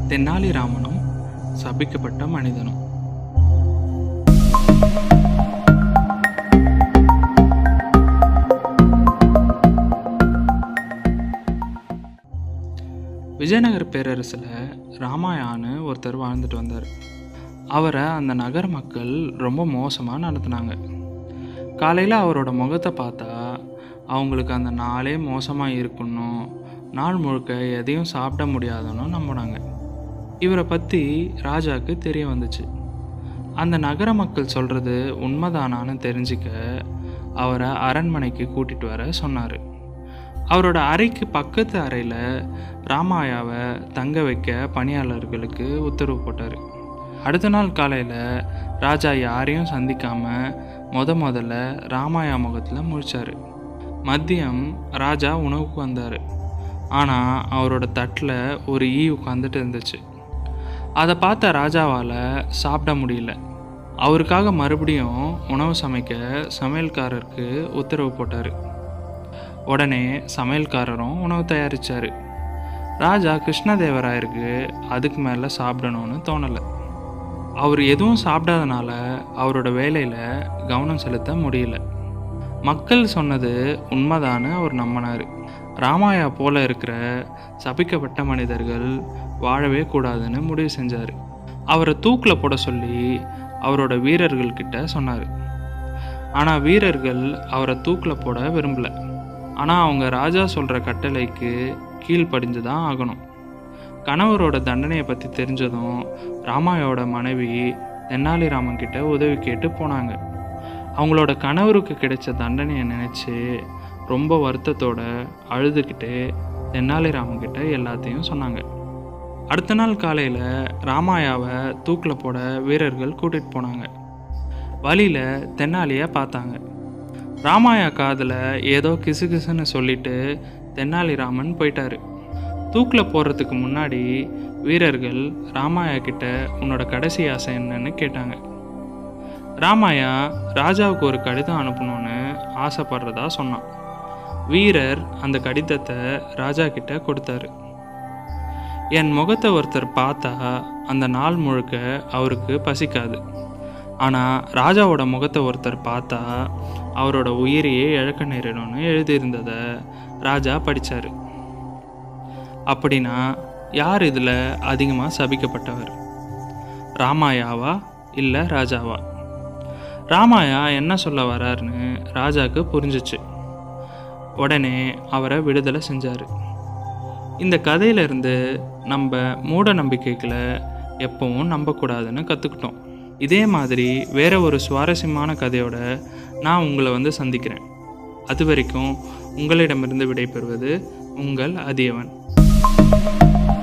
தென்னாலிராமனும் சபிக்கப்பட்ட மனிதனும் விஜயநகர பேரரசில் ராமாயான்னு ஒருத்தர் வாழ்ந்துட்டு வந்தார் அவரை அந்த நகர மக்கள் ரொம்ப மோசமாக நடத்துனாங்க காலையில் அவரோட முகத்தை பார்த்தா அவங்களுக்கு அந்த நாளே மோசமாக இருக்கணும் நாள் முழுக்க எதையும் சாப்பிட முடியாதுன்னு நம்பினாங்க இவரை பற்றி ராஜாவுக்கு தெரிய வந்துச்சு அந்த நகர மக்கள் சொல்கிறது உண்மைதானான்னு தெரிஞ்சுக்க அவரை அரண்மனைக்கு கூட்டிகிட்டு வர சொன்னார் அவரோட அறைக்கு பக்கத்து அறையில் ராமாயாவை தங்க வைக்க பணியாளர்களுக்கு உத்தரவு போட்டார் அடுத்த நாள் காலையில் ராஜா யாரையும் சந்திக்காமல் முத முதல்ல ராமாயா முகத்தில் முழிச்சார் மதியம் ராஜா உணவுக்கு வந்தார் ஆனால் அவரோட தட்டில் ஒரு ஈ உட்காந்துட்டு இருந்துச்சு அதை பார்த்த ராஜாவால் சாப்பிட முடியல அவருக்காக மறுபடியும் உணவு சமைக்க சமையல்காரருக்கு உத்தரவு போட்டார் உடனே சமையல்காரரும் உணவு தயாரித்தார் ராஜா கிருஷ்ணதேவராயருக்கு அதுக்கு மேலே சாப்பிடணும்னு தோணலை அவர் எதுவும் சாப்பிடாதனால அவரோட வேலையில் கவனம் செலுத்த முடியல மக்கள் சொன்னது உண்மைதான்னு அவர் நம்பினார் ராமாயா போல இருக்கிற சபிக்கப்பட்ட மனிதர்கள் வாழவே கூடாதுன்னு முடிவு செஞ்சார் அவரை தூக்கில் போட சொல்லி அவரோட வீரர்கள்கிட்ட சொன்னார் ஆனால் வீரர்கள் அவரை தூக்கில் போட விரும்பலை ஆனால் அவங்க ராஜா சொல்கிற கட்டளைக்கு கீழ்ப்படிஞ்சு தான் ஆகணும் கணவரோட தண்டனையை பற்றி தெரிஞ்சதும் ராமாயோட மனைவி தென்னாலிராமன் கிட்ட உதவி கேட்டு போனாங்க அவங்களோட கணவருக்கு கிடைச்ச தண்டனையை நினச்சி ரொம்ப வருத்தத்தோட அழுதுகிட்டு தென்னாலிராமன் கிட்ட எல்லாத்தையும் சொன்னாங்க அடுத்த நாள் காலையில் ராமாயாவை தூக்கில் போட வீரர்கள் கூட்டிகிட்டு போனாங்க வழியில் தென்னாலியை பார்த்தாங்க ராமாயா காதில் ஏதோ கிசுகிசுன்னு சொல்லிட்டு தென்னாலிராமன் போயிட்டாரு தூக்கில் போகிறதுக்கு முன்னாடி வீரர்கள் ராமாயா கிட்ட உன்னோட கடைசி ஆசை என்னன்னு கேட்டாங்க ராமாயா ராஜாவுக்கு ஒரு கடிதம் அனுப்பணும்னு ஆசைப்படுறதா சொன்னான் வீரர் அந்த கடிதத்தை ராஜா கிட்ட கொடுத்தாரு என் முகத்தை ஒருத்தர் பார்த்தா அந்த நாள் முழுக்க அவருக்கு பசிக்காது ஆனால் ராஜாவோட முகத்தை ஒருத்தர் பார்த்தா அவரோட உயிரையே இழக்க நேரிடும்னு எழுதியிருந்ததை ராஜா படித்தார் அப்படின்னா யார் இதில் அதிகமாக சபிக்கப்பட்டவர் ராமாயாவா இல்லை ராஜாவா ராமாயா என்ன சொல்ல வராருன்னு ராஜாவுக்கு புரிஞ்சிச்சு உடனே அவரை விடுதலை செஞ்சார் இந்த கதையிலிருந்து நம்ம மூட நம்பிக்கைகளை எப்பவும் நம்பக்கூடாதுன்னு கற்றுக்கிட்டோம் இதே மாதிரி வேற ஒரு சுவாரஸ்யமான கதையோட நான் உங்களை வந்து சந்திக்கிறேன் அது வரைக்கும் உங்களிடமிருந்து விடைபெறுவது உங்கள் அதியவன்